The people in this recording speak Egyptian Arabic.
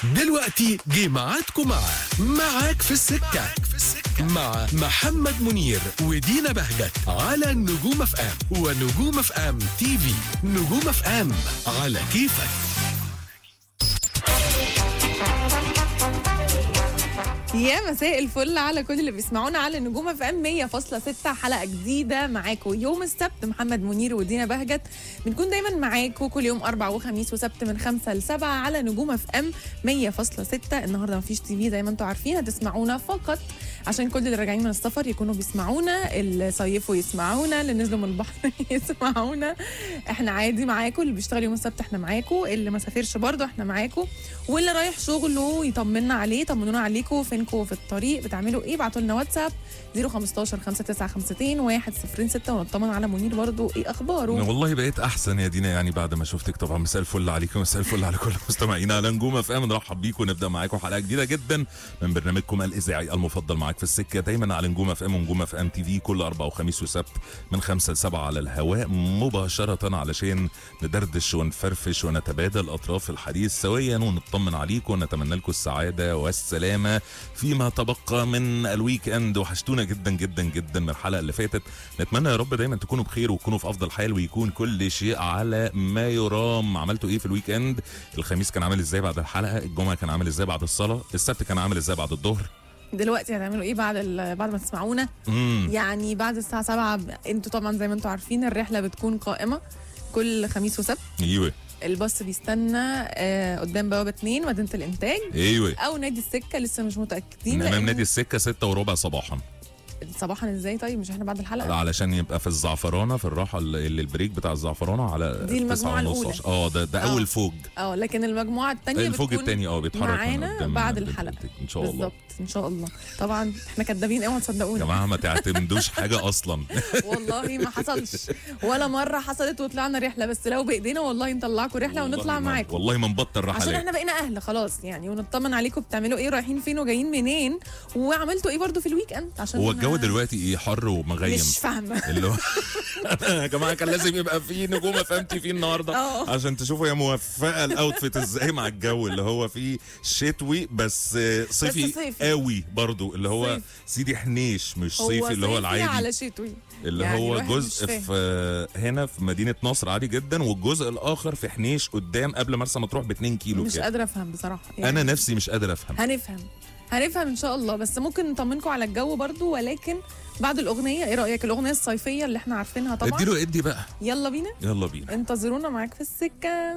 دلوقتي جه ميعادكم مع معاك في السكة مع محمد منير ودينا بهجت على نجوم اف ام ونجوم اف ام تي في نجوم اف ام على كيفك يا مساء الفل على كل اللي بيسمعونا على نجوم اف ام 100.6 حلقه جديده معاكم يوم السبت محمد منير ودينا بهجت بنكون دايما معاكم كل يوم اربع وخميس وسبت من خمسة لسبعة على نجوم اف ام 100.6 النهارده مفيش تي في زي ما انتم عارفين هتسمعونا فقط عشان كل اللي راجعين من السفر يكونوا بيسمعونا اللي صيفوا يسمعونا اللي نزلوا من البحر يسمعونا احنا عادي معاكم اللي بيشتغل يوم السبت احنا معاكم اللي ما سافرش برضه احنا معاكم واللي رايح شغله يطمنا عليه طمنونا عليكم فينكم في الطريق بتعملوا ايه ابعتوا لنا واتساب 015 5952 106 ونطمن على منير برضه ايه اخباره والله بقيت احسن يا دينا يعني بعد ما شفتك طبعا مساء الفل عليكم مساء الفل على كل مستمعينا على نجوم اف ام نرحب بيكم ونبدا معاكم حلقه جديده جدا من برنامجكم الاذاعي المفضل معاك في السكه دايما على نجوم اف ام ونجوم اف ام تي في كل اربع وخميس وسبت من خمسة لسبعة على الهواء مباشره علشان ندردش ونفرفش ونتبادل اطراف الحديث سويا ونطمن عليكم ونتمنى لكم السعاده والسلامه فيما تبقى من الويك اند وحشتونا جدا جدا جدا من الحلقه اللي فاتت نتمنى يا رب دايما تكونوا بخير وتكونوا في افضل حال ويكون كل شيء على ما يرام عملتوا ايه في الويك اند الخميس كان عامل ازاي بعد الحلقه الجمعه كان عامل ازاي بعد الصلاه السبت كان عامل ازاي بعد الظهر دلوقتي هتعملوا ايه بعد ال- بعد ما تسمعونا امم يعني بعد الساعه 7 ب- انتوا طبعا زي ما انتوا عارفين الرحله بتكون قائمه كل خميس وسبت ايوه الباص بيستنى آه قدام بوابه 2 مدينه الانتاج ايوه او نادي السكه لسه مش متاكدين امام لأن- نادي السكه ستة وربع صباحا صباحا ازاي طيب مش احنا بعد الحلقه علشان يبقى في الزعفرانه في الراحه اللي اللي البريك بتاع الزعفرانه على دي المجموعة تسعة ونص الأولى. عشر. اه ده ده آه. اول فوج اه لكن المجموعه الثانيه الفوج الثاني اه بيتحرك من معانا قدام بعد من الحلقه الإنتاج. ان شاء الله بالظبط ان شاء الله طبعا احنا كدابين اوعى يا تصدقونا جماعه ما تعتمدوش حاجه اصلا والله ما حصلش ولا مره حصلت وطلعنا رحله بس لو بايدينا والله نطلعكم رحله والله ونطلع ما- معاكم والله ما نبطل عشان رحلات احنا بقينا اهل خلاص يعني ونطمن عليكم بتعملوا ايه رايحين فين وجايين منين وعملتوا ايه برضو في الويك اند عشان هو الجو دلوقتي ايه حر ومغيم مش فاهمه اللي هو يا جماعه كان لازم يبقى في نجوم فهمتي فيه النهارده اه. عشان تشوفوا هي موفقه الاوتفيت ازاي مع الجو اللي هو فيه شتوي بس صيفي, صيفي. قوي برضو اللي هو صيفي. سيدي حنيش مش هو صيفي اللي هو صيفي العادي على شتوي اللي يعني هو الواحد مش جزء فاهم. في هنا في مدينه نصر عادي جدا والجزء الاخر في حنيش قدام قبل مرسى مطروح ب 2 كيلو مش كده قادره افهم بصراحه يعني انا نفسي مش قادر افهم هنفهم هنفهم ان شاء الله بس ممكن نطمنكم على الجو برضو ولكن بعد الاغنيه ايه رايك الاغنيه الصيفيه اللي احنا عارفينها طبعا اديله ادي بقى يلا بينا يلا بينا انتظرونا معاك في السكه